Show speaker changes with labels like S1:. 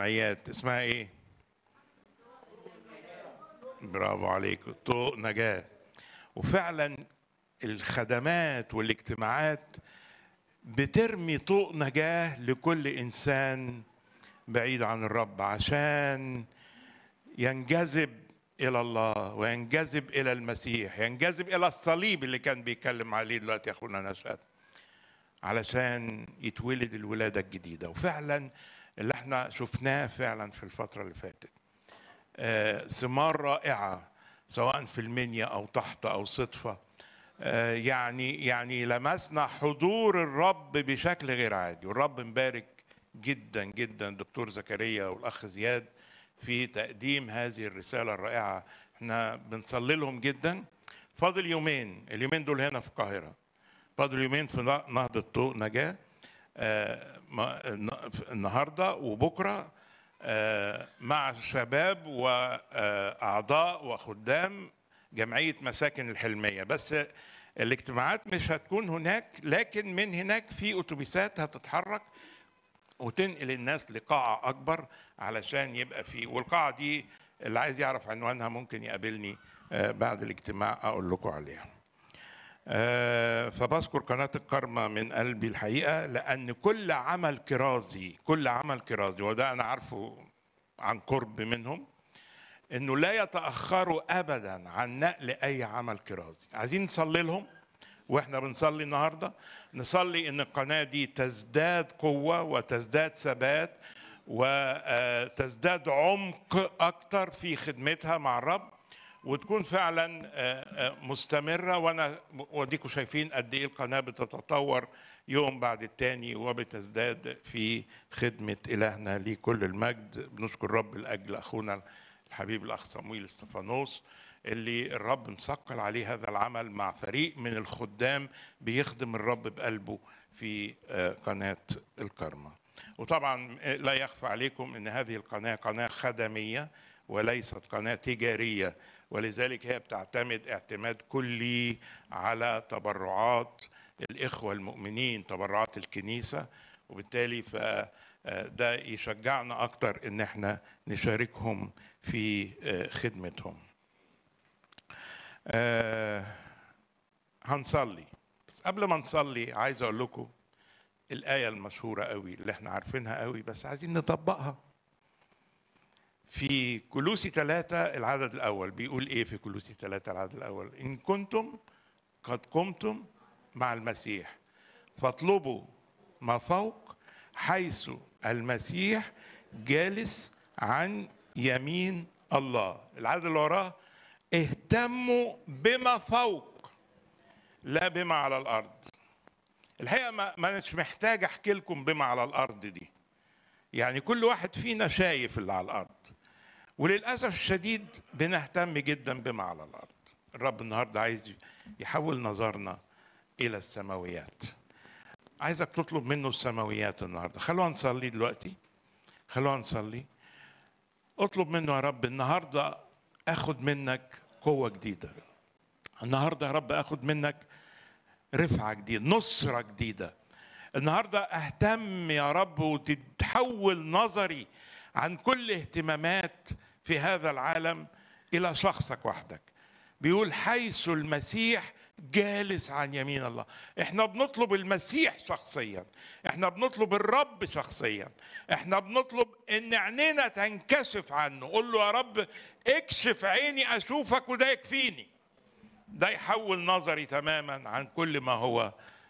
S1: الجمعيات اسمها ايه برافو عليك طوق نجاة وفعلا الخدمات والاجتماعات بترمي طوق نجاة لكل إنسان بعيد عن الرب عشان ينجذب إلى الله وينجذب إلى المسيح ينجذب إلى الصليب اللي كان بيتكلم عليه دلوقتي أخونا نشأت علشان يتولد الولادة الجديدة وفعلا اللي احنا شفناه فعلا في الفترة اللي فاتت آه، ثمار رائعة سواء في المنيا أو تحت أو صدفة آه، يعني يعني لمسنا حضور الرب بشكل غير عادي والرب مبارك جدا جدا دكتور زكريا والأخ زياد في تقديم هذه الرسالة الرائعة احنا بنصلي لهم جدا فاضل يومين اليومين دول هنا في القاهرة فاضل يومين في نهضة طوق نجاة آه، ما- النهارده وبكره آه، مع شباب واعضاء وخدام جمعيه مساكن الحلميه بس الاجتماعات مش هتكون هناك لكن من هناك في اتوبيسات هتتحرك وتنقل الناس لقاعه اكبر علشان يبقى في والقاعه دي اللي عايز يعرف عنوانها ممكن يقابلني آه، بعد الاجتماع اقول لكم عليها آه، فبذكر قناة الكرمة من قلبي الحقيقة لأن كل عمل كرازي كل عمل كرازي وده أنا عارفه عن قرب منهم إنه لا يتأخروا أبدا عن نقل أي عمل كرازي عايزين نصلي لهم واحنا بنصلي النهارده نصلي ان القناه دي تزداد قوه وتزداد ثبات وتزداد عمق اكتر في خدمتها مع الرب وتكون فعلا آه، آه، مستمره وانا وديكم شايفين قد ايه القناه بتتطور يوم بعد التاني وبتزداد في خدمه الهنا ليه كل المجد بنشكر الرب لاجل اخونا الحبيب الاخ صمويل استفانوس اللي الرب مثقل عليه هذا العمل مع فريق من الخدام بيخدم الرب بقلبه في آه، قناه الكرمه وطبعا لا يخفى عليكم ان هذه القناه قناه خدميه وليست قناه تجاريه ولذلك هي بتعتمد اعتماد كلي على تبرعات الاخوه المؤمنين تبرعات الكنيسه وبالتالي فده يشجعنا اكتر ان احنا نشاركهم في آه، خدمتهم آه، هنصلي بس قبل ما نصلي عايز اقول لكم الآية المشهورة قوي اللي احنا عارفينها قوي بس عايزين نطبقها في كلوسي ثلاثة العدد الأول بيقول إيه في كلوسي ثلاثة العدد الأول إن كنتم قد قمتم مع المسيح فاطلبوا ما فوق حيث المسيح جالس عن يمين الله العدد اللي وراه اهتموا بما فوق لا بما على الأرض الحقيقة ما ما مش محتاج أحكي لكم بما على الأرض دي يعني كل واحد فينا شايف اللي على الأرض وللأسف الشديد بنهتم جدا بما على الأرض الرب النهاردة عايز يحول نظرنا إلى السماويات عايزك تطلب منه السماويات النهاردة خلونا نصلي دلوقتي خلونا نصلي اطلب منه يا رب النهاردة أخد منك قوة جديدة النهاردة يا رب أخد منك رفعة جديدة نصرة جديدة النهاردة أهتم يا رب وتتحول نظري عن كل اهتمامات في هذا العالم إلى شخصك وحدك بيقول حيث المسيح جالس عن يمين الله احنا بنطلب المسيح شخصيا احنا بنطلب الرب شخصيا احنا بنطلب ان عينينا تنكشف عنه قول له يا رب اكشف عيني اشوفك وده يكفيني ده يحول نظري تماما عن كل ما هو